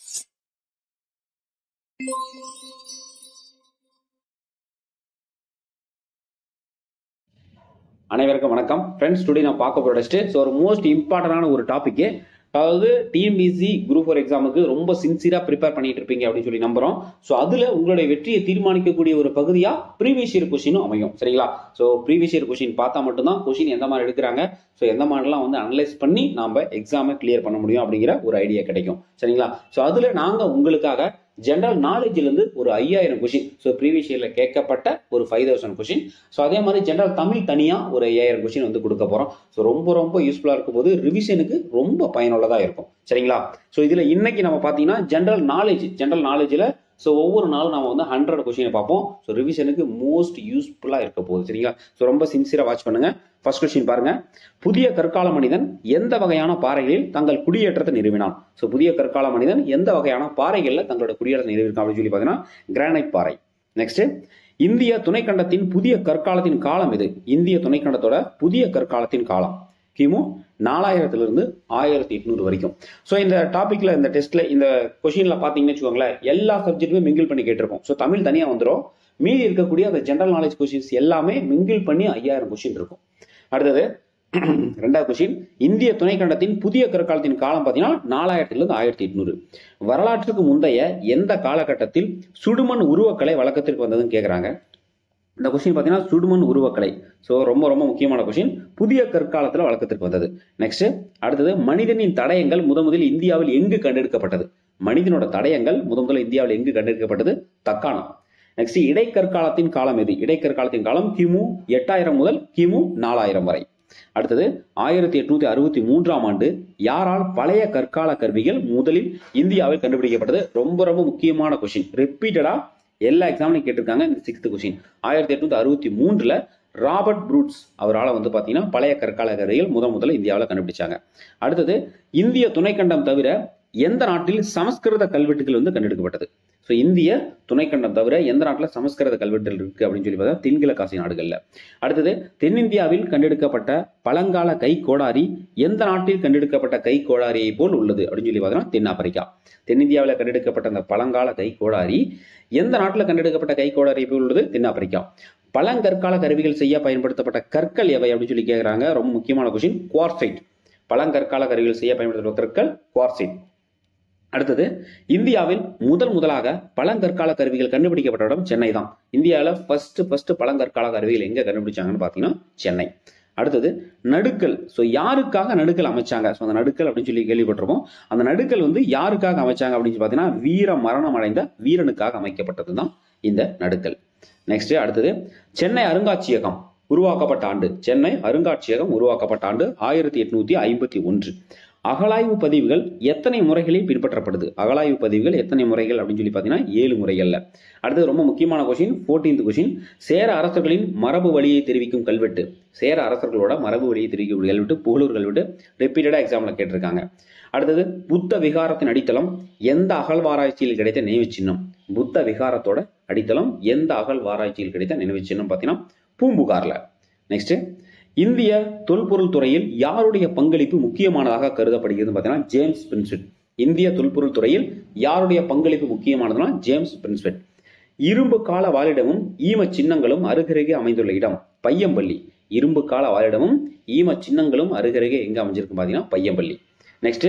அனைவருக்கும் வணக்கம் friends today நான் பார்க்க போகிற டெஸ்ட் ஸோ ஒரு மோஸ்ட் இம்பார்ட்டண்டான ஒரு டாபிக் அதாவது டிஎன்பிசி குரூப் ஃபோர் எக்ஸாமுக்கு ரொம்ப சின்சியராக ப்ரிப்பேர் பண்ணிட்டு இருப்பீங்க அப்படின்னு சொல்லி நம்புறோம் ஸோ அதில் உங்களுடைய வெற்றியை தீர்மானிக்கக்கூடிய ஒரு பகுதியாக ப்ரீவியஸ் இயர் கொஷினும் அமையும் சரிங்களா ஸோ ப்ரீவியஸ் இயர் கொஷின் பார்த்தா மட்டும்தான் கொஷின் எந்த மாதிரி எடுக்கிறாங்க ஸோ எந்த மாதிரிலாம் வந்து அனலைஸ் பண்ணி நாம எக்ஸாமை கிளியர் பண்ண முடியும் அப்படிங்கிற ஒரு ஐடியா கிடைக்கும் சரிங்களா ஸோ அதில் நாங்கள் உங்களுக்காக ஜென்ரல் நாலேஜ்லேருந்து ஒரு ஐயாயிரம் கொஷின் ஸோ ப்ரீவியஸ் இயரில் கேட்கப்பட்ட ஒரு ஃபைவ் தௌசண்ட் கொஷின் ஸோ அதே மாதிரி ஜென்ரல் தமிழ் தனியாக ஒரு ஐயாயிரம் கொஷின் வந்து கொடுக்க போகிறோம் ஸோ ரொம்ப ரொம்ப யூஸ்ஃபுல்லாக இருக்கும்போது ரிவிஷனுக்கு ரொம்ப பயனுள்ளதாக இருக்கும் சரிங்களா ஸோ இதில் இன்னைக்கு நம்ம பார்த்தீங்கன்னா ஜென்ரல் நாலேஜ் ஜென்ரல் நாலேஜில் ஸோ ஒவ்வொரு நாளும் நம்ம வந்து ஹண்ட்ரட் கொஷினை பார்ப்போம் ஸோ ரிவிஷனுக்கு மோஸ்ட் யூஸ்ஃபுல்லாக இருக்க போகுது சரிங்களா ஸோ ரொம்ப சின்சியராக வாட்ச் பண்ணுங்க ஃபர்ஸ்ட் கொஸ்டின் பாருங்க புதிய கற்கால மனிதன் எந்த வகையான பாறைகளில் தங்கள் குடியேற்றத்தை நிறுவினான் ஸோ புதிய கற்கால மனிதன் எந்த வகையான பாறைகளில் தங்களோட குடியேற்றத்தை நிறுவினான் அப்படின்னு சொல்லி பார்த்தீங்கன்னா கிரானைட் பாறை நெக்ஸ்ட் இந்திய துணைக்கண்டத்தின் புதிய கற்காலத்தின் காலம் எது இந்திய துணைக்கண்டத்தோட புதிய கற்காலத்தின் காலம் கிமு நாலாயிரத்திலிருந்து ஆயிரத்தி எட்நூறு வரைக்கும் ஸோ இந்த டாபிக்ல இந்த டெஸ்ட்ல இந்த கொஷின்ல பாத்தீங்கன்னு வச்சுக்கோங்களேன் எல்லா சப்ஜெக்ட்டுமே மிங்கிள் பண்ணி கேட்டிருப்போம் ஸோ தமிழ் தனியா வந்துடும் மீதி இருக்கக்கூடிய அந்த ஜென்ரல் நாலேஜ் கொஷின்ஸ் எல்லாமே மிங்கிள் பண்ணி ஐயாயிரம் கொஷின் இருக்கும் அடுத்தது ரெண்டாவது கொஸ்டின் இந்திய துணைக்கண்டத்தின் புதிய கற்காலத்தின் காலம் பார்த்தீங்கன்னா நாலாயிரத்திலிருந்து ஆயிரத்தி எட்நூறு வரலாற்றுக்கு முந்தைய எந்த காலகட்டத்தில் சுடுமண் உருவக்கலை வழக்கத்திற்கு வந்ததுன்னு கேட்குறாங்க இந்த கொஸ்டின் பார்த்தீங்கன்னா சுடுமண் உருவக்கலை ஸோ ரொம்ப ரொம்ப முக்கியமான கொஸ்டின் புதிய கற்காலத்தில் வழக்கத்திற்கு வந்தது நெக்ஸ்ட் அடுத்தது மனிதனின் தடயங்கள் முத முதலில் இந்தியாவில் எங்கு கண்டெடுக்கப்பட்டது மனிதனோட தடயங்கள் முத முதல்ல இந்தியாவில் எங்கு கண்டெடுக்கப்பட்டது தக்காணம் நெக்ஸ்ட் இடைக்கற்காலத்தின் காலம் எது இடைக்கற்காலத்தின் காலம் கிமு எட்டாயிரம் முதல் கிமு நாலாயிரம் வரை அடுத்தது ஆயிரத்தி எட்நூத்தி அறுபத்தி மூன்றாம் ஆண்டு யாரால் பழைய கற்கால கருவிகள் முதலில் இந்தியாவில் கண்டுபிடிக்கப்பட்டது ரொம்ப ரொம்ப முக்கியமான கொஸ்டின் ரிப்பீட்டடா எல்லா எக்ஸாம்லையும் கேட்டிருக்காங்க இந்த சிக்ஸ்த் கொஸ்டின் ஆயிரத்தி எட்நூத்தி அறுபத்தி மூன்றுல ராபர்ட் ப்ரூட்ஸ் அவரால் வந்து பார்த்தீங்கன்னா பழைய கற்கால கருவிகள் முதல் முதல்ல இந்தியாவில் கண்டுபிடிச்சாங்க அடுத்தது இந்திய துணைக்கண்டம் தவிர எந்த நாட்டில் சமஸ்கிருத கல்வெட்டுகள் வந்து கண்டெடுக்கப்பட்டது ஸோ இந்திய துணைக்கண்டம் தவிர எந்த நாட்டில் சமஸ்கிருத கல்வெட்டுகள் இருக்கு அப்படின்னு சொல்லி பார்த்தா தென்கிழக்காசிய நாடுகளில் அடுத்தது தென்னிந்தியாவில் கண்டெடுக்கப்பட்ட பழங்கால கை கோடாரி எந்த நாட்டில் கண்டெடுக்கப்பட்ட கை கோடாரியை போல் உள்ளது அப்படின்னு சொல்லி பார்த்தோம்னா தென்னாப்பிரிக்கா தென்னிந்தியாவில் கண்டெடுக்கப்பட்ட அந்த பழங்கால கை கோடாரி எந்த நாட்டில் கண்டெடுக்கப்பட்ட கை கோடாரியை போல் உள்ளது தென்னாப்பிரிக்கா பழங்கற்கால கருவிகள் செய்ய பயன்படுத்தப்பட்ட கற்கள் எவை அப்படின்னு சொல்லி கேட்குறாங்க ரொம்ப முக்கியமான கொஸ்டின் குவார்சைட் பழங்கற்கால கருவிகள் செய்ய பயன்படுத்தப்பட்ட கற்கள் குவார்சைட் அடுத்தது இந்தியாவில் முதல் முதலாக பழங்கற்கால கருவிகள் கண்டுபிடிக்கப்பட்ட இடம் சென்னை தான் இந்தியாவில் ஃபர்ஸ்ட் ஃபர்ஸ்ட் பழங்கற்கால கருவிகள் எங்க கண்டுபிடிச்சாங்கன்னு பார்த்தீங்கன்னா சென்னை அடுத்தது நடுக்கல் ஸோ யாருக்காக நடுக்கல் அமைச்சாங்க ஸோ அந்த நடுக்கல் அப்படின்னு சொல்லி கேள்விப்பட்டிருப்போம் அந்த நடுக்கல் வந்து யாருக்காக அமைச்சாங்க அப்படின்னு சொல்லி பார்த்தீங்கன்னா வீர மரணம் அடைந்த வீரனுக்காக அமைக்கப்பட்டது தான் இந்த நடுக்கல் நெக்ஸ்ட் அடுத்தது சென்னை அருங்காட்சியகம் உருவாக்கப்பட்ட ஆண்டு சென்னை அருங்காட்சியகம் உருவாக்கப்பட்ட ஆண்டு ஆயிரத்தி எட்நூத்தி ஐம்பத்தி ஒன்று அகலாய்வு பதிவுகள் எத்தனை முறைகளில் பின்பற்றப்படுது அகலாய்வு பதிவுகள் எத்தனை முறைகள் அப்படின்னு சொல்லி பார்த்தீங்கன்னா ஏழு முறைகள்ல அடுத்தது ரொம்ப முக்கியமான கொஸ்டின் ஃபோர்டீன்த் கொஸ்டின் சேர அரசர்களின் மரபு வழியை தெரிவிக்கும் கல்வெட்டு சேர அரசர்களோட மரபு வழியை தெரிவிக்கும் கல்வெட்டு புகழூர் கல்வெட்டு ரிப்பீட்டடா எக்ஸாம்ல கேட்டிருக்காங்க அடுத்தது புத்த விகாரத்தின் அடித்தளம் எந்த அகழ்வாராய்ச்சியில் கிடைத்த நினைவு சின்னம் புத்த விகாரத்தோட அடித்தளம் எந்த அகழ்வாராய்ச்சியில் கிடைத்த நினைவு சின்னம் பார்த்தீங்கன்னா பூம்புகார்ல நெக்ஸ்ட் இந்திய தொல்பொருள் துறையில் யாருடைய பங்களிப்பு முக்கியமானதாக கருதப்படுகிறது பார்த்தீங்கன்னா ஜேம்ஸ் பிரின்ஸ்வெட் இந்திய தொல்பொருள் துறையில் யாருடைய பங்களிப்பு முக்கியமானதுன்னா ஜேம்ஸ் பிரின்ஸ்வெட் இரும்பு கால வாழிடமும் ஈம சின்னங்களும் அருகருகே அமைந்துள்ள இடம் பையம்பள்ளி இரும்பு கால வாழிடமும் ஈம சின்னங்களும் அருகருகே எங்க அமைஞ்சிருக்கு பார்த்தீங்கன்னா பையம்பள்ளி நெக்ஸ்ட்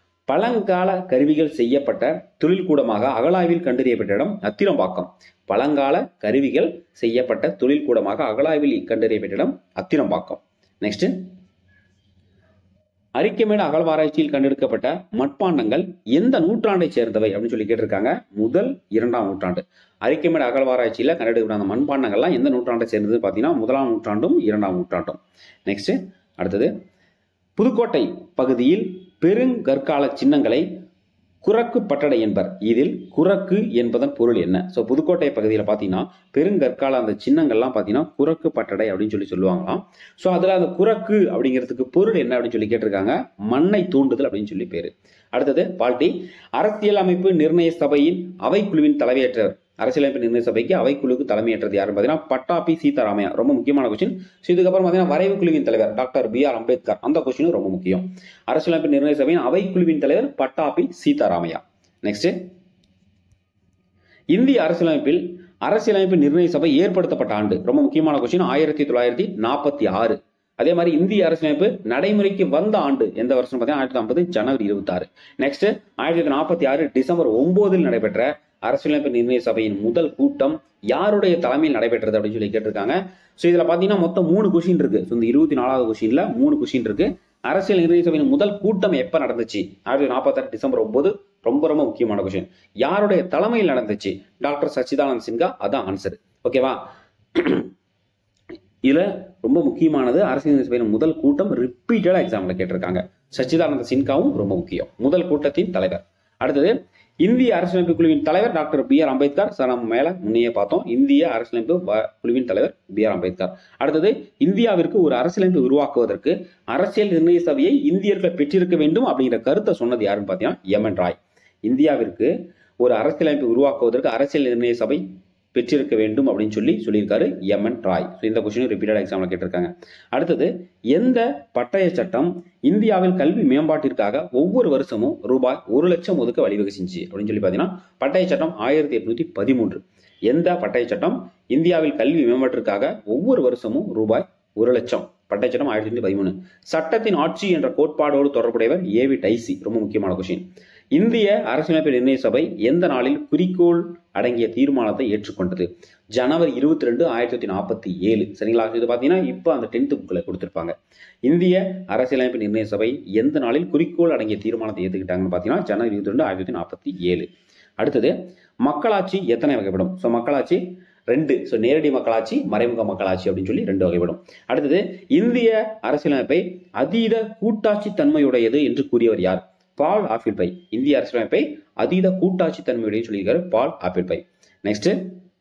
பழங்கால கருவிகள் செய்யப்பட்ட தொழில்கூடமாக அகழாய்வில் கண்டறியப்பட்ட இடம் அத்திரம்பாக்கம் பழங்கால கருவிகள் செய்யப்பட்ட தொழில்கூடமாக அகழாய்வில் கண்டறியப்பட்ட இடம் அத்திரம்பாக்கம் நெக்ஸ்ட் அரிக்கமேடு அகழ்வாராய்ச்சியில் கண்டெடுக்கப்பட்ட மட்பாண்டங்கள் எந்த நூற்றாண்டை சேர்ந்தவை அப்படின்னு சொல்லி கேட்டிருக்காங்க முதல் இரண்டாம் நூற்றாண்டு அரிக்கமேடு அகழ்வாராய்ச்சியில் கண்டெடுக்கப்பட்ட அந்த மண்பாண்டங்கள்லாம் எந்த நூற்றாண்டை சேர்ந்தது பார்த்தீங்கன்னா முதலாம் நூற்றாண்டும் இரண்டாம் நூற்றாண்டும் நெக்ஸ்ட் அடுத்தது புதுக்கோட்டை பகுதியில் பெருங்கற்கால சின்னங்களை குரக்கு பட்டடை என்பர் இதில் குரக்கு என்பதன் பொருள் என்ன ஸோ புதுக்கோட்டை பகுதியில் பார்த்தீங்கன்னா பெருங்கற்கால அந்த சின்னங்கள்லாம் பார்த்தீங்கன்னா குரக்கு பட்டடை அப்படின்னு சொல்லி சொல்லுவாங்களாம் ஸோ அதில் அந்த குரக்கு அப்படிங்கிறதுக்கு பொருள் என்ன அப்படின்னு சொல்லி கேட்டிருக்காங்க மண்ணை தூண்டுதல் அப்படின்னு சொல்லி பேரு அடுத்தது பால்டி அரசியல் அமைப்பு நிர்ணய சபையின் அவைக்குழுவின் தலைமையேற்றவர் அரசியலமைப்பு நிர்ணய சபைக்கு அவைக்குழுவுக்கு தலைமையேற்றது யாருன்னு பார்த்தீங்கன்னா பட்டாபி சீதாராமையா ரொம்ப முக்கியமான கொஸ்டின் ஸோ இதுக்கப்புறம் பார்த்தீங்கன்னா வரைவு குழுவின் தலைவர் டாக்டர் பி ஆர் அம்பேத்கர் அந்த கொஸ்டினும் ரொம்ப முக்கியம் அரசியலமைப்பு நிர்ணய சபையின் அவைக்குழுவின் தலைவர் பட்டாபி சீதாராமையா நெக்ஸ்ட் இந்திய அரசியலமைப்பில் அரசியலமைப்பு நிர்ணய சபை ஏற்படுத்தப்பட்ட ஆண்டு ரொம்ப முக்கியமான கொஸ்டின் ஆயிரத்தி தொள்ளாயிரத்தி நாற்பத்தி ஆறு அதே மாதிரி இந்திய அரசியலமைப்பு நடைமுறைக்கு வந்த ஆண்டு எந்த வருஷம் பார்த்தீங்கன்னா ஆயிரத்தி ஐம்பது ஜனவரி இருபத்தி ஆறு நெக்ஸ்ட் ஆயிரத்தி தொள்ளாயிரத்தி நாற்பத்தி ஆறு டிசம்பர் ஒன்பதில் நடைபெற்ற அரசியலமைப்பு நிர்ணய சபையின் முதல் கூட்டம் யாருடைய தலைமையில் நடைபெற்றது அப்படின்னு சொல்லி கேட்டிருக்காங்க ஸோ இதுல பாத்தீங்கன்னா மொத்தம் மூணு கொஸ்டின் இருக்கு ஸோ இந்த இருபத்தி நாலாவது கொஸ்டின்ல மூணு கொஸ்டின் இருக்கு அரசியல் நிர்ணய சபையின் முதல் கூட்டம் எப்ப நடந்துச்சு ஆயிரத்தி நாற்பத்தாறு டிசம்பர் ஒன்பது ரொம்ப ரொம்ப முக்கியமான கொஸ்டின் யாருடைய தலைமையில் நடந்துச்சு டாக்டர் சச்சிதானந்த் சின்ஹா அதான் ஆன்சர் ஓகேவா இதுல ரொம்ப முக்கியமானது அரசியல் சபையின் முதல் கூட்டம் ரிப்பீட்டடா எக்ஸாம்ல கேட்டிருக்காங்க சச்சிதானந்த சின்காவும் ரொம்ப முக்கியம் முதல் கூட்டத்தின் தலைவர் அடுத்தது இந்திய அரசியலமைப்பு குழுவின் தலைவர் doctor B R Ambedkar sir நம்ம மேல முன்னையே பார்த்தோம் இந்திய அரசியலமைப்பு வ- குழுவின் தலைவர் பி ஆர் அம்பேத்கர் அடுத்தது இந்தியாவிற்கு ஒரு அரசியலமைப்பு உருவாக்குவதற்கு அரசியல் நிர்ணய சபையை இந்தியர்கள் பெற்றிருக்க வேண்டும் அப்படிங்கிற கருத்தை சொன்னது யாருன்னு பார்த்தீங்கன்னா எமன் ராய் இந்தியாவிற்கு ஒரு அரசியலமைப்பு உருவாக்குவதற்கு அரசியல் நிர்ணய சபை பெற்றிருக்க வேண்டும் அப்படின்னு சொல்லி சொல்லியிருக்காரு எம்என் ராய் ஸோ இந்த கொஸ்டின் ரிப்பீட்டட் எக்ஸாம்ல கேட்டிருக்காங்க அடுத்தது எந்த பட்டய சட்டம் இந்தியாவில் கல்வி மேம்பாட்டிற்காக ஒவ்வொரு வருஷமும் ரூபாய் ஒரு லட்சம் ஒதுக்க வழிவகை செஞ்சு அப்படின்னு சொல்லி பார்த்தீங்கன்னா பட்டய சட்டம் ஆயிரத்தி எட்நூத்தி பதிமூன்று எந்த பட்டய சட்டம் இந்தியாவில் கல்வி மேம்பாட்டிற்காக ஒவ்வொரு வருஷமும் ரூபாய் ஒரு லட்சம் பட்டய சட்டம் ஆயிரத்தி எட்நூத்தி பதிமூணு சட்டத்தின் ஆட்சி என்ற கோட்பாடோடு தொடர்புடையவர் ஏவி டைசி ரொம்ப முக்கியமான கொஸ்டின் இந்திய அரசியலமைப்பு நிர்ணய சபை எந்த நாளில் குறிக்கோள் அடங்கிய தீர்மானத்தை ஏற்றுக்கொண்டது ஜனவரி இருபத்தி ரெண்டு ஆயிரத்தி தொள்ளாயிரத்தி நாற்பத்தி ஏழு சரிங்களா இது பார்த்தீங்கன்னா இப்போ அந்த டென்த் புக்கில் கொடுத்துருப்பாங்க இந்திய அரசியலமைப்பு நிர்ணய சபை எந்த நாளில் குறிக்கோள் அடங்கிய தீர்மானத்தை ஏற்றுக்கிட்டாங்கன்னு பார்த்தீங்கன்னா ஜனவரி இருபத்தி ரெண்டு ஆயிரத்தி தொள்ளாயிரத்தி நாற்பத்தி ஏழு அடுத்தது மக்களாட்சி எத்தனை வகைப்படும் ஸோ மக்களாட்சி ரெண்டு ஸோ நேரடி மக்களாட்சி மறைமுக மக்களாட்சி அப்படின்னு சொல்லி ரெண்டு வகைப்படும் அடுத்தது இந்திய அரசியலமைப்பை அதீத கூட்டாட்சி தன்மையுடையது என்று கூறியவர் யார் பால் ஆப்பிள் பை இந்திய அரசியலமைப்பை அதீத கூட்டாட்சி தன்மையுடைய சொல்லியிருக்காரு பால் ஆப்பிள் பை நெக்ஸ்ட்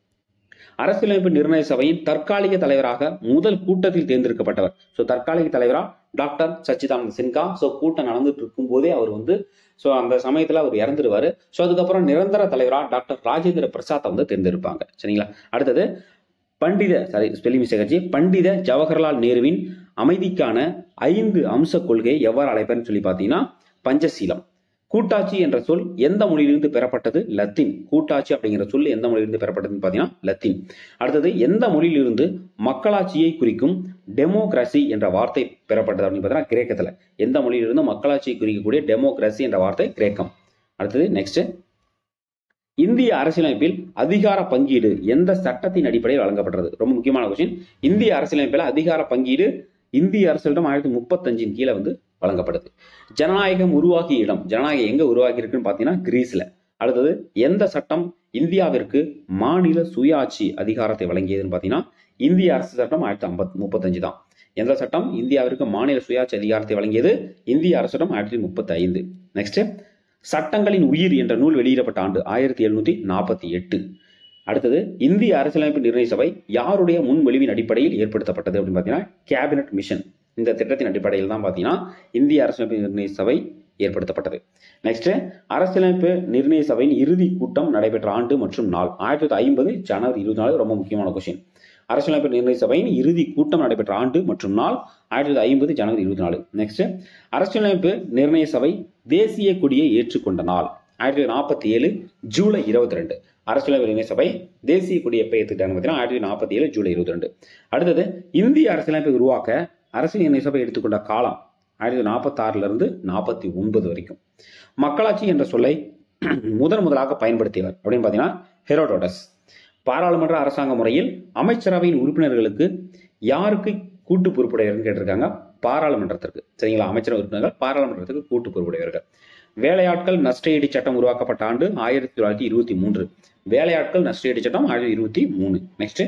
அரசியலமைப்பு நிர்ணய சபையின் தற்காலிக தலைவராக முதல் கூட்டத்தில் தேர்ந்தெடுக்கப்பட்டவர் ஸோ தற்காலிக தலைவரா டாக்டர் சச்சிதானந்த சின்ஹா ஸோ கூட்டம் நடந்துட்டு இருக்கும் போதே அவர் வந்து ஸோ அந்த சமயத்தில் அவர் இறந்துருவாரு ஸோ அதுக்கப்புறம் நிரந்தர தலைவரா டாக்டர் ராஜேந்திர பிரசாத்தை வந்து தேர்ந்தெடுப்பாங்க சரிங்களா அடுத்தது பண்டித சாரி ஸ்பெல்லிங் மிஸ்டேக் ஆச்சு பண்டித ஜவஹர்லால் நேருவின் அமைதிக்கான ஐந்து அம்ச கொள்கையை எவ்வாறு அழைப்பேன்னு சொல்லி பார்த்தீங்கன்னா பஞ்சசீலம் கூட்டாட்சி என்ற சொல் எந்த மொழியிலிருந்து பெறப்பட்டது லத்தீன் கூட்டாட்சி அப்படிங்கிற சொல் எந்த மொழியிலிருந்து பெறப்பட்டதுன்னு பார்த்தீங்கன்னா லத்தீன் அடுத்தது எந்த மொழியிலிருந்து மக்களாட்சியை குறிக்கும் டெமோக்ரஸி என்ற வார்த்தை பெறப்பட்டது அப்படின்னு பார்த்தீங்கன்னா கிரேக்கத்தில் எந்த மொழியிலிருந்து மக்களாட்சியை குறிக்கக்கூடிய டெமோக்ரஸி என்ற வார்த்தை கிரேக்கம் அடுத்தது நெக்ஸ்ட் இந்திய அரசியலமைப்பில் அதிகார பங்கீடு எந்த சட்டத்தின் அடிப்படையில் வழங்கப்பட்டது ரொம்ப முக்கியமான கொஸ்டின் இந்திய அரசியலமைப்பில் அதிகார பங்கீடு இந்திய அரசியலிடம் ஆயிரத்தி முப்பத்தஞ்சின் கீழே வந்து வழங்கப்படுது ஜனநாயகம் உருவாகிய இடம் ஜனநாயகம் எங்க உருவாகி இருக்குன்னு பார்த்தீங்கன்னா கிரீஸ்ல அடுத்தது எந்த சட்டம் இந்தியாவிற்கு மாநில சுயாட்சி அதிகாரத்தை வழங்கியதுன்னு பார்த்தீங்கன்னா இந்திய அரசு சட்டம் ஆயிரத்தி ஐம்பத் முப்பத்தஞ்சு தான் எந்த சட்டம் இந்தியாவிற்கு மாநில சுயாட்சி அதிகாரத்தை வழங்கியது இந்திய அரசு சட்டம் ஆயிரத்தி முப்பத்தி ஐந்து நெக்ஸ்ட் சட்டங்களின் உயிர் என்ற நூல் வெளியிடப்பட்ட ஆண்டு ஆயிரத்தி எழுநூத்தி நாற்பத்தி எட்டு அடுத்தது இந்திய அரசியலமைப்பு நிர்ணய சபை யாருடைய முன்மொழிவின் அடிப்படையில் ஏற்படுத்தப்பட்டது அப்படின்னு பார்த்தீங்கன்னா கேபினட் மிஷன் இந்த திட்டத்தின் அடிப்படையில் தான் பார்த்தீங்கன்னா இந்திய அரசியலமைப்பு நிர்ணய சபை ஏற்படுத்தப்பட்டது நெக்ஸ்ட் அரசியலமைப்பு நிர்ணய சபையின் இறுதி கூட்டம் நடைபெற்ற ஆண்டு மற்றும் நாள் ஆயிரத்தி தொள்ளாயிரத்தி ஐம்பது ஜனவரி இருபத்தி நாலு ரொம்ப முக்கியமான கொஸ்டின் அரசியலமைப்பு நிர்ணய சபையின் இறுதி கூட்டம் நடைபெற்ற ஆண்டு மற்றும் நாள் ஆயிரத்தி தொள்ளாயிரத்தி ஐம்பது ஜனவரி இருபத்தி நாலு நெக்ஸ்ட் அரசியலமைப்பு நிர்ணய சபை தேசிய கொடியை ஏற்றுக்கொண்ட நாள் ஆயிரத்தி தொள்ளாயிரத்தி நாற்பத்தி ஏழு ஜூலை இருபத்தி ரெண்டு அரசியலமைப்பு நிர்ணய சபை தேசிய கொடி எப்போ ஏற்றுக்கிட்டாங்க பார்த்தீங்கன்னா ஆயிரத்தி தொள்ளாயிரத்தி நாற்பத்தி ஏழு ஜூலை இருபத்தி ரெண்டு அடுத்தது இந்திய அரசியலமைப்பை உருவாக்க அரசியல் நிர்ணய சபை எடுத்துக்கொண்ட காலம் ஆயிரத்தி நாற்பத்தாறுல இருந்து நாற்பத்தி ஒன்பது வரைக்கும் மக்களாட்சி என்ற சொல்லை முதன் முதலாக பயன்படுத்தியவர் அப்படின்னு பார்த்தீங்கன்னா ஹெரோடோடஸ் பாராளுமன்ற அரசாங்க முறையில் அமைச்சரவையின் உறுப்பினர்களுக்கு யாருக்கு கூட்டு பொறுப்புடையவர்கள் கேட்டிருக்காங்க பாராளுமன்றத்திற்கு சரிங்களா அமைச்சரவை உறுப்பினர்கள் பாராளுமன்றத்துக்கு கூட்டு பொறுப்புடையவர்கள் வேலையாட்கள் நஷ்டஈடு சட்டம் உருவாக்கப்பட்ட ஆண்டு ஆயிரத்தி தொள்ளாயிரத்தி இருபத்தி மூன்று வேலையாட்கள் நஷ்டஈடு சட்டம் ஆயிரத்தி இருபத்தி மூணு நெக்ஸ்ட்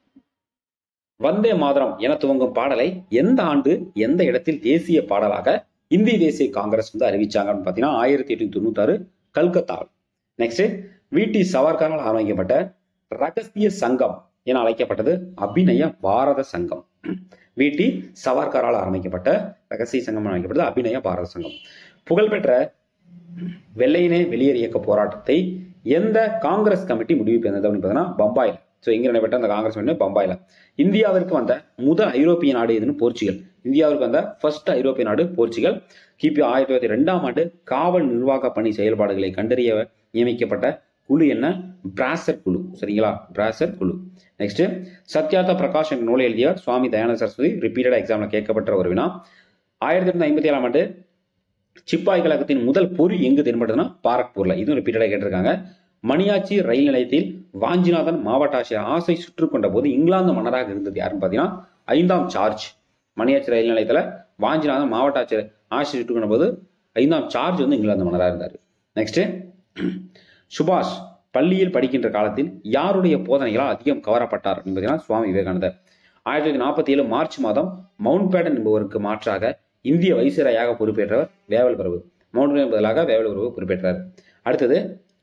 வந்தே மாதரம் என துவங்கும் பாடலை எந்த ஆண்டு எந்த இடத்தில் தேசிய பாடலாக இந்திய தேசிய காங்கிரஸ் வந்து அறிவிச்சாங்க அப்படின்னு பார்த்தீங்கன்னா ஆயிரத்தி எட்நூத்தி தொண்ணூத்தாறு கல்கத்தா நெக்ஸ்ட் வி டி சவர்கரால் ஆரம்பிக்கப்பட்ட ரகசிய சங்கம் என அழைக்கப்பட்டது அபிநய பாரத சங்கம் வி டி சவர்கரால் ஆரம்பிக்கப்பட்ட ரகசிய சங்கம் என அழைக்கப்பட்டது அபிநய பாரத சங்கம் புகழ்பெற்ற வெள்ளையினே வெளியேறு இயக்க போராட்டத்தை எந்த காங்கிரஸ் கமிட்டி முடிவு பெறுന്നത് அப்படின்னு பார்த்தீங்கன்னா பம்பாயில் ஸோ எங்க நடைபெற்ற அந்த காங்கிரஸ் மீட்டிங் பம்பாயில இந்தியாவிற்கு வந்த முதல் ஐரோப்பிய நாடு எதுன்னு போர்ச்சுகல் இந்தியாவிற்கு வந்த ஃபர்ஸ்ட் ஐரோப்பிய நாடு போர்ச்சுகல் கிபி ஆயிரத்தி தொள்ளாயிரத்தி ரெண்டாம் ஆண்டு காவல் நிர்வாக பணி செயல்பாடுகளை கண்டறிய நியமிக்கப்பட்ட குழு என்ன பிராசர் குழு சரிங்களா பிராசர் குழு நெக்ஸ்ட் சத்யார்த்த பிரகாஷ் என்ற நூலை எழுதியவர் சுவாமி தயானந்த சரஸ்வதி ரிப்பீட்டட் எக்ஸாம்ல கேட்கப்பட்ட ஒரு வினா ஆயிரத்தி எட்நூத்தி ஐம்பத்தி ஏழாம் ஆண்டு சிப்பாய் கழகத்தின் முதல் பொறி எங்கு தென்படுதுன்னா பாரக்பூர்ல இதுவும் ரிப்பீட்டடா கேட்டிருக்காங்க மணியாச்சி ரயில் நிலையத்தில் வாஞ்சிநாதன் மாவட்ட ஆட்சியர் ஆசை சுற்று கொண்ட போது இங்கிலாந்து மன்னராக இருந்தது யாருன்னு பார்த்தீங்கன்னா ஐந்தாம் சார்ஜ் மணியாச்சி ரயில் நிலையத்துல வாஞ்சிநாதன் மாவட்ட ஆட்சியர் ஆசை சுற்று கொண்ட போது ஐந்தாம் சார்ஜ் வந்து இங்கிலாந்து மன்னராக இருந்தார் நெக்ஸ்ட் சுபாஷ் பள்ளியில் படிக்கின்ற காலத்தில் யாருடைய போதனைகளால் அதிகம் கவரப்பட்டார் அப்படின்னு பார்த்தீங்கன்னா சுவாமி விவேகானந்தர் ஆயிரத்தி தொள்ளாயிரத்தி நாற்பத்தி ஏழு மார்ச் மாதம் மவுண்ட் பேட்டன் என்பவருக்கு மாற்றாக இந்திய வைசிராயாக பொறுப்பேற்றவர் வேவல் பிரபு மவுண்ட் பேட்டன் பதிலாக வேவல் பிரபு பொறுப்பேற்றார் அடுத்தது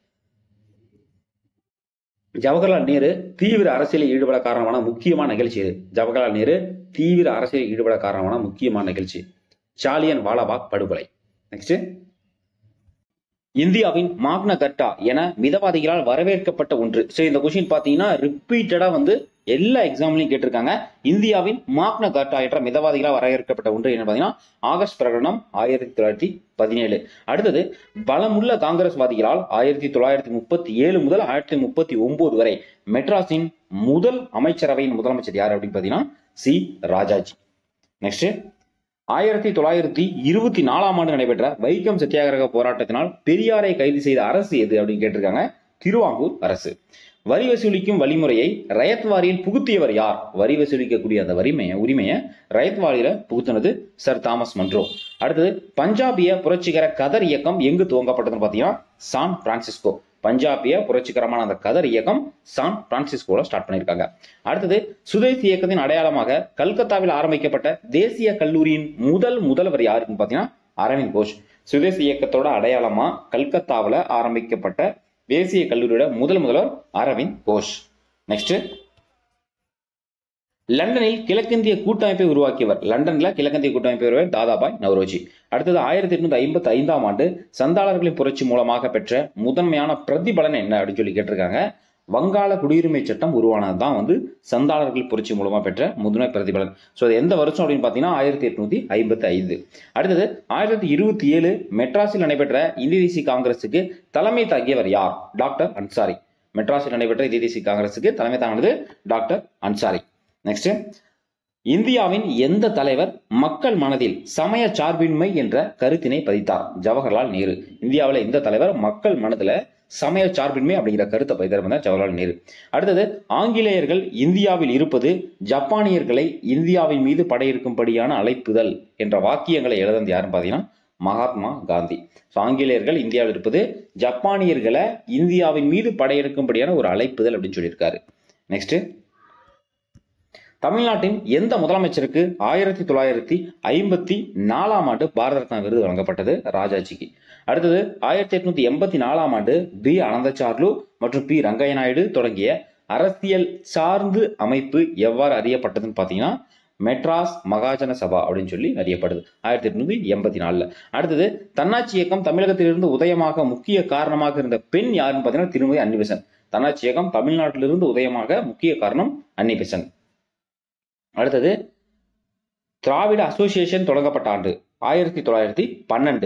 ஜவஹர்லால் நேரு தீவிர அரசியலில் ஈடுபட காரணமான முக்கியமான நிகழ்ச்சி இது ஜவஹர்லால் நேரு தீவிர அரசியலில் ஈடுபட காரணமான முக்கியமான நிகழ்ச்சி ஜாலியன் வாலாபாக் படுகொலை நெக்ஸ்ட் இந்தியாவின் மாக்னா கர்டா என மிதவாதிகளால் வரவேற்கப்பட்ட ஒன்று ஸோ இந்த கொஸ்டின் பார்த்தீங்கன்னா ரிப்பீட்டடா வந்து எல்லா எக்ஸாம்லையும் கேட்டிருக்காங்க இந்தியாவின் மாக்னா கர்டா என்ற மிதவாதிகளால் வரவேற்கப்பட்ட ஒன்று என்ன பார்த்தீங்கன்னா ஆகஸ்ட் பிரகடனம் ஆயிரத்தி தொள்ளாயிரத்தி பதினேழு அடுத்தது பலமுள்ள காங்கிரஸ்வாதிகளால் ஆயிரத்தி தொள்ளாயிரத்தி முப்பத்தி ஏழு முதல் ஆயிரத்தி முப்பத்தி ஒன்பது வரை மெட்ராஸின் முதல் அமைச்சரவையின் முதலமைச்சர் யார் அப்படின்னு பார்த்தீங்கன்னா சி ராஜாஜி நெக்ஸ்ட் ஆயிரத்தி தொள்ளாயிரத்தி இருபத்தி நாலாம் ஆண்டு நடைபெற்ற வைக்கம் சத்தியாகிரக போராட்டத்தினால் பெரியாரை கைது செய்த அரசு எது அப்படின்னு கேட்டிருக்காங்க திருவாங்கூர் அரசு வரி வசூலிக்கும் வழிமுறையை ரயத்வாரியில் புகுத்தியவர் யார் வரி வசூலிக்கக்கூடிய அந்த வரிமையை உரிமையை ரயத்வாரியில புகுத்தினது சர் தாமஸ் மன்றோ அடுத்தது பஞ்சாபிய புரட்சிகர கதர் இயக்கம் எங்கு துவங்கப்பட்டதுன்னு பார்த்தீங்கன்னா சான் பிரான்சிஸ்கோ பஞ்சாபிய புரட்சிகரமான அந்த கதர் இயக்கம் சான் பிரான்சிஸ்கோல ஸ்டார்ட் பண்ணியிருக்காங்க அடுத்தது சுதேசி இயக்கத்தின் அடையாளமாக கல்கத்தாவில் ஆரம்பிக்கப்பட்ட தேசிய கல்லூரியின் முதல் முதல்வர் யாருன்னு பார்த்தீங்கன்னா அரவிந்த் கோஷ் சுதேசி இயக்கத்தோட அடையாளமா கல்கத்தாவில் ஆரம்பிக்கப்பட்ட தேசிய கல்லூரியோட முதல் முதல்வர் அரவிந்த் கோஷ் நெக்ஸ்ட் லண்டனில் கிழக்கிந்திய கூட்டமைப்பை உருவாக்கியவர் லண்டன்ல கிழக்கிந்திய கூட்டமைப்பை உருவாக்கியவர் தாதாபாய் நவரோஜி அடுத்தது ஆயிரத்தி எட்நூத்தி ஐம்பத்தி ஐந்தாம் ஆண்டு சந்தாளர்களின் புரட்சி மூலமாக பெற்ற முதன்மையான பிரதிபலன் என்ன அப்படின்னு சொல்லி கேட்டிருக்காங்க வங்காள குடியுரிமை சட்டம் உருவானது தான் வந்து சந்தாளர்கள் புரட்சி மூலமா பெற்ற முதன்மை பிரதிபலன் ஸோ அது எந்த வருஷம் அப்படின்னு பார்த்தீங்கன்னா ஆயிரத்தி எட்நூத்தி ஐம்பத்தி ஐந்து அடுத்தது ஆயிரத்தி இருபத்தி ஏழு மெட்ராஸில் நடைபெற்ற இந்திய தேசிய காங்கிரசுக்கு தலைமை தாங்கியவர் யார் டாக்டர் அன்சாரி மெட்ராஸில் நடைபெற்ற இந்திய தேசிய காங்கிரசுக்கு தலைமை தாங்கினது டாக்டர் அன்சாரி நெக்ஸ்ட் இந்தியாவின் எந்த தலைவர் மக்கள் மனதில் சமய சார்பின்மை என்ற கருத்தினை பதித்தார் ஜவஹர்லால் நேரு இந்தியாவில் எந்த தலைவர் மக்கள் மனதில் சமய சார்பின்மை அப்படிங்கிற கருத்தை பதித்தார் வந்தார் ஜவஹர்லால் நேரு அடுத்தது ஆங்கிலேயர்கள் இந்தியாவில் இருப்பது ஜப்பானியர்களை இந்தியாவின் மீது படையெடுக்கும்படியான அழைப்புதல் என்ற வாக்கியங்களை எழுதந்து யாருன்னு பார்த்தீங்கன்னா மகாத்மா காந்தி ஸோ ஆங்கிலேயர்கள் இந்தியாவில் இருப்பது ஜப்பானியர்களை இந்தியாவின் மீது படையெடுக்கும்படியான ஒரு அழைப்புதல் அப்படின்னு சொல்லியிருக்காரு நெக்ஸ்ட் தமிழ்நாட்டின் எந்த முதலமைச்சருக்கு ஆயிரத்தி தொள்ளாயிரத்தி ஐம்பத்தி நாலாம் ஆண்டு பாரத ரத்னா விருது வழங்கப்பட்டது ராஜாஜிக்கு அடுத்தது ஆயிரத்தி எட்நூத்தி எண்பத்தி நாலாம் ஆண்டு பி அனந்தசார்லு மற்றும் பி ரங்கைய நாயுடு தொடங்கிய அரசியல் சார்ந்து அமைப்பு எவ்வாறு அறியப்பட்டதுன்னு பார்த்தீங்கன்னா மெட்ராஸ் மகாஜன சபா அப்படின்னு சொல்லி அறியப்படுது ஆயிரத்தி எட்நூத்தி எண்பத்தி நாலுல அடுத்தது தன்னாட்சி இயக்கம் தமிழகத்திலிருந்து உதயமாக முக்கிய காரணமாக இருந்த பெண் யாருன்னு பார்த்தீங்கன்னா திருமதி அன்னிபெசன் தன்னாட்சி இயக்கம் தமிழ்நாட்டிலிருந்து உதயமாக முக்கிய காரணம் அன்னிபெசன் அடுத்தது திராவிட அசோசியேஷன் தொடங்கப்பட்ட ஆண்டு ஆயிரத்தி தொள்ளாயிரத்தி பன்னெண்டு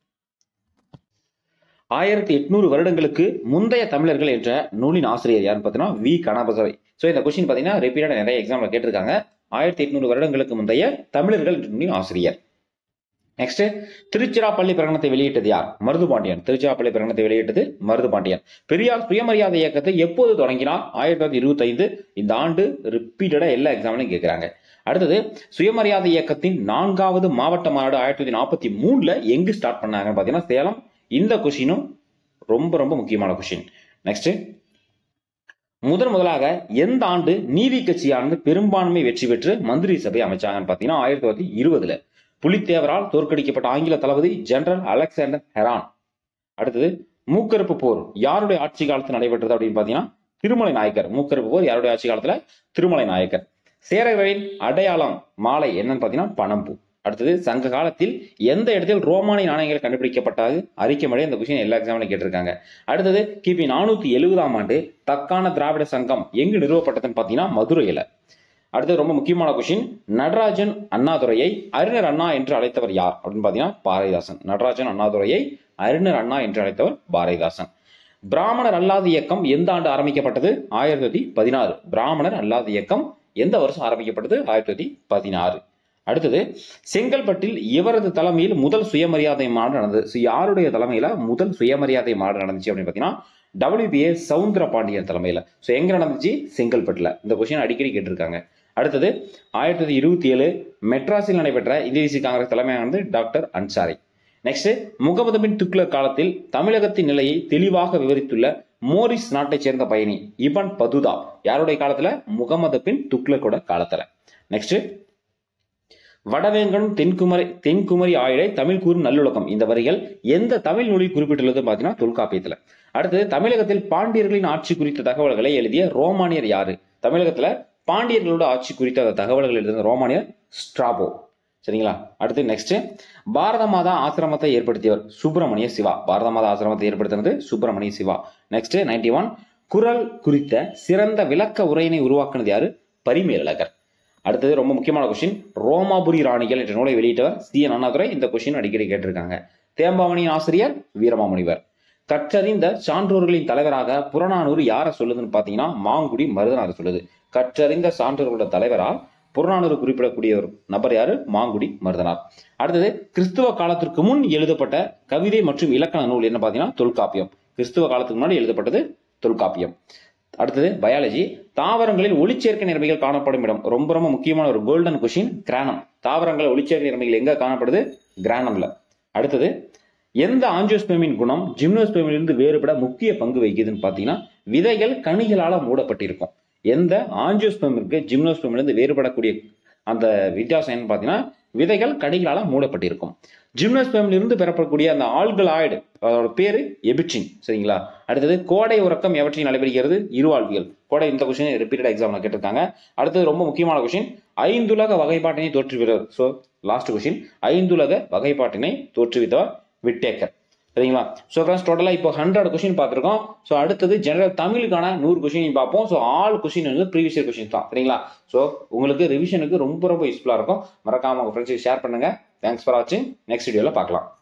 ஆயிரத்தி எட்நூறு வருடங்களுக்கு முந்தைய தமிழர்கள் என்ற நூலின் ஆசிரியர் யாருன்னு பார்த்தீங்கன்னா வி கணபசவை ஸோ இந்த கொஸ்டின் பார்த்தீங்கன்னா ரிப்பீட்டட் நிறைய எக்ஸாம்ல கேட்டிருக்காங்க ஆயிரத்தி எட்நூறு வருடங்களுக்கு முந்தைய தமிழர்கள் என்ற நூலின் ஆசிரியர் நெக்ஸ்ட் திருச்சிராப்பள்ளி பிரகடனத்தை வெளியிட்டது யார் மருதுபாண்டியன் திருச்சிராப்பள்ளி பிரகடனத்தை வெளியிட்டது மருதுபாண்டியன் பெரியார் சுயமரியாதை இயக்கத்தை எப்போது தொடங்கினார் ஆயிரத்தி தொள்ளாயிரத்தி இருபத்தி ஐந்து இந்த ஆண்டு ரிப்பீட்டடா எல்லா எக்ஸாம்லையும் கேட்கிறாங்க அடுத்தது சுயமரியாதை இயக்கத்தின் நான்காவது மாவட்ட மாநாடு ஆயிரத்தி தொள்ளாயிரத்தி நாற்பத்தி மூணுல எங்கு ஸ்டார்ட் பண்ணாங்கன்னு பார்த்தீங்கன்னா சேலம் இந்த கொஷினும் ரொம்ப ரொம்ப முக்கியமான கொஷின் நெக்ஸ்ட் முதன் முதலாக எந்த ஆண்டு நீதி கட்சியானது பெரும்பான்மை வெற்றி பெற்று மந்திரி சபை அமைச்சாங்கன்னு பார்த்தீங்கன்னா ஆயிரத்தி தொள்ளாயிரத்தி இருபதுல புலித்தேவரால் தோற்கடிக்கப்பட்ட ஆங்கில தளபதி ஜெனரல் அலெக்சாண்டர் ஹெரான் அடுத்தது மூக்கறுப்பு போர் யாருடைய ஆட்சி காலத்தில் நடைபெற்றது அப்படின்னு பார்த்தீங்கன்னா திருமலை நாயக்கர் மூக்கறுப்பு போர் யாருடைய ஆட்சி காலத்துல திருமலை நாயக்கர் சேரர்களின் அடையாளம் மாலை என்னன்னு பார்த்தீங்கன்னா பனம்பூ அடுத்தது சங்க காலத்தில் எந்த இடத்தில் ரோமானிய நாணயங்கள் கண்டுபிடிக்கப்பட்டது அறிக்கை மழை இந்த கொஸ்டின் எல்லா எக்ஸாம்லையும் கேட்டிருக்காங்க அடுத்தது கிபி நானூத்தி எழுபதாம் ஆண்டு தக்கான திராவிட சங்கம் எங்கு நிறுவப்பட்டதுன்னு பார்த்தீங்கன்னா மதுரையில் அடுத்தது ரொம்ப முக்கியமான கொஸ்டின் நடராஜன் அண்ணாதுரையை அறிஞர் அண்ணா என்று அழைத்தவர் யார் அப்படின்னு பார்த்தீங்கன்னா பாரதிதாசன் நடராஜன் அண்ணாதுரையை அறிஞர் அண்ணா என்று அழைத்தவர் பாரதிதாசன் பிராமணர் அல்லாத இயக்கம் எந்த ஆண்டு ஆரம்பிக்கப்பட்டது ஆயிரத்தி தொள்ளாயிரத்தி பதினாறு பிராமணர் அல்லாத இயக்கம் எந்த வருஷம் ஆரம்பிக்கப்பட்டது ஆயிரத்தி தொள்ளாயிரத்தி பதினாறு அடுத்தது செங்கல்பட்டில் இவரது தலைமையில் முதல் சுயமரியாதை மாநாடு நடந்தது ஸோ யாருடைய தலைமையில முதல் சுயமரியாதை மாநாடு நடந்துச்சு அப்படின்னு பார்த்தீங்கன்னா டபிள்யூபிஏ சவுந்தர பாண்டியன் தலைமையில் ஸோ எங்க நடந்துச்சு செங்கல்பட்டில் இந்த கொஸ்டின் அடிக்கடி கேட்டிருக்காங்க அடுத்தது ஆயிரத்தி தொள்ளாயிரத்தி இருபத்தி ஏழு மெட்ராஸில் நடைபெற்ற இந்திய தேசிய காங்கிரஸ் தலைமையானது டாக்டர் அன்சாரி நெக்ஸ்ட் முகமது பின் துக்ளக் காலத்தில் தமிழகத்தின் நிலையை தெளிவாக விவரித்துள்ள மோரிஸ் நாட்டைச் சேர்ந்த பயணி இபன் பதுதா யாருடைய காலத்துல முகமது பின் துக்ளக்கோட காலத்துல நெக்ஸ்ட் வடவேங்கனும் தென்குமரி தென்குமரி ஆயிடை தமிழ் கூறும் நல்லுலகம் இந்த வரிகள் எந்த தமிழ் நூலில் குறிப்பிட்டுள்ளது பார்த்தீங்கன்னா தொல்காப்பியத்துல அடுத்தது தமிழகத்தில் பாண்டியர்களின் ஆட்சி குறித்த தகவல்களை எழுதிய ரோமானியர் யாரு தமிழகத்துல பாண்டியர்களோட ஆட்சி குறித்த அந்த தகவல்கள் எழுதின ரோமானியர் ஸ்ட்ராபோ சரிங்களா அடுத்து நெக்ஸ்ட் பாரத மாதா ஆசிரமத்தை ஏற்படுத்தியவர் சுப்பிரமணிய சிவா பாரத மாதா ஆசிரமத்தை ஏற்படுத்தினது Subramaniya Siva next ninety one குரல் குறித்த சிறந்த விளக்க உரையினை உருவாக்குனது யாரு பரிமேலழகர் அடுத்தது ரொம்ப முக்கியமான கொஸ்டின் ரோமாபுரி ராணிகள் என்ற நூலை வெளியிட்டவர் சி என் அண்ணாதுரை இந்த கொஸ்டின் அடிக்கடி கேட்டிருக்காங்க தேம்பாவணியின் ஆசிரியர் வீரமாமுனிவர் கற்றறிந்த சான்றோர்களின் தலைவராக புறநானூறு யாரை சொல்லுதுன்னு பார்த்தீங்கன்னா மாங்குடி மருதனார் சொல்லுது கற்றறிந்த சான்றோர்களோட தலைவரா புறநானூறு குறிப்பிடக்கூடிய ஒரு நபர் யாரு மாங்குடி மருதனார் அடுத்தது கிறிஸ்துவ காலத்திற்கு முன் எழுதப்பட்ட கவிதை மற்றும் இலக்கண நூல் என்ன பார்த்தீங்கன்னா தொல்காப்பியம் கிறிஸ்துவ காலத்துக்கு முன்னாடி எழுதப்பட்டது தொல்காப்பியம் அடுத்தது பயாலஜி தாவரங்களில் ஒளிச்சேர்க்கை நிறமைகள் காணப்படும் இடம் ரொம்ப ரொம்ப முக்கியமான ஒரு கோல்டன் கொஷின் கிரானம் தாவரங்கள் ஒளிச்சேர்க்கை நிறமைகள் எங்க காணப்படுது கிரானம்ல அடுத்தது எந்த ஆஞ்சியோஸ்பெமின் குணம் ஜிம்னோஸ்பெமிலிருந்து வேறுபட முக்கிய பங்கு வகிக்குதுன்னு பார்த்தீங்கன்னா விதைகள் கனிகளால மூடப்பட்டிருக்கும் எந்த ஆஞ்சியோஸ்பெமிற்கு ஜிம்னோஸ்பெமிலிருந்து வேறுபடக்கூடிய அந்த வித்தியாசம் என்னன்னு பார்த்தீங்கன்னா விதைகள் கனிகளால மூடப்பட்டிருக்கும் ஜிம்னோஸ்பெமிலிருந்து பெறப்படக்கூடிய அந்த ஆல்கலாய்டு அதோட பேரு எபிச்சின் சரிங்களா அடுத்தது கோடை உறக்கம் எவற்றில் நடைபெறுகிறது இருவாழ்வியல் கோடை இந்த கொஸ்டின் ரிப்பீட்டட் எக்ஸாம்ல கேட்டிருக்காங்க அடுத்தது ரொம்ப முக்கியமான கொஸ்டின் ஐந்துலக வகைப்பாட்டினை தோற்றுவித்தவர் ஸோ லாஸ்ட் கொஸ்டின் ஐந்துலக வகைப்பாட்டினை தோற்றுவித்தவர் விட்டேக்கர் சரிங்களா ஸோ ஃப்ரெண்ட்ஸ் டோட்டலாக இப்போ ஹண்ட்ரட் கொஸ்டின் பார்த்துருக்கோம் ஸோ அடுத்தது ஜெனரல் தமிழுக்கான நூறு கொஸ்டின் பார்ப்போம் ஸோ ஆல் கொஸ்டின் வந்து ப்ரீவியஸ் இயர் கொஸ்டின் தான் சரிங்களா ஸோ உங்களுக்கு ரிவிஷனுக்கு ரொம்ப ரொம்ப யூஸ்ஃபுல்லாக இருக்கும் மறக்காம உங்கள் ஃப்ரெண்ட்ஸுக்கு ஷேர் பண்ணுங்க தேங்க்ஸ் ஃபார் வாட்சிங் நெக்ஸ்ட் வீடியோவில் பார்க்கலாம்